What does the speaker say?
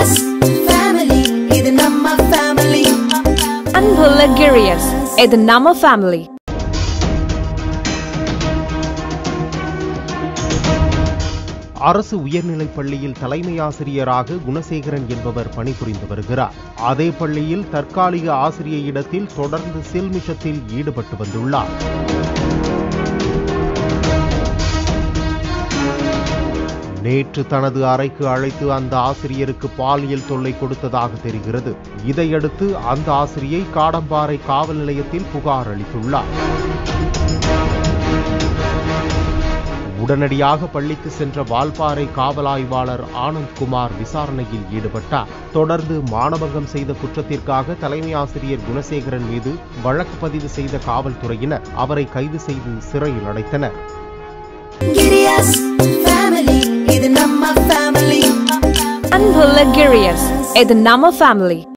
Girias family, இது நம்ம family. அன்புள்ள கிரியஸ் இது நம்ம ஃபேமிலி அரசு உயர்நிலைப் பள்ளியில் தலைமை ஆசிரியராக குணசேகரன் என்பவர் பணிபுரிந்து வருகிறார் அதே பள்ளியில் தற்காலிக ஆசிரிய இடத்தில் தொடர்ந்து சில்மிஷத்தில் ஈடுபட்டு வந்துள்ளார் நேற்று தனது அறைக்கு அழைத்து அந்த ஆசிரியருக்கு பாலியல் தொல்லை கொடுத்ததாக தெரிகிறது இதையடுத்து அந்த ஆசிரியை காடம்பாறை காவல் நிலையத்தில் புகார் அளித்துள்ளார் உடனடியாக பள்ளிக்கு சென்ற வால்பாறை காவல் ஆய்வாளர் ஆனந்த் குமார் விசாரணையில் ஈடுபட்டார் தொடர்ந்து மானபங்கம் செய்த குற்றத்திற்காக தலைமை ஆசிரியர் குணசேகரன் மீது வழக்கு பதிவு செய்த காவல்துறையினர் அவரை கைது செய்து சிறையில் அடைத்தனர் Girias family, இது நம்ம family. அன்புள்ள கிரியஸ் இது நம்ம ஃபேமிலி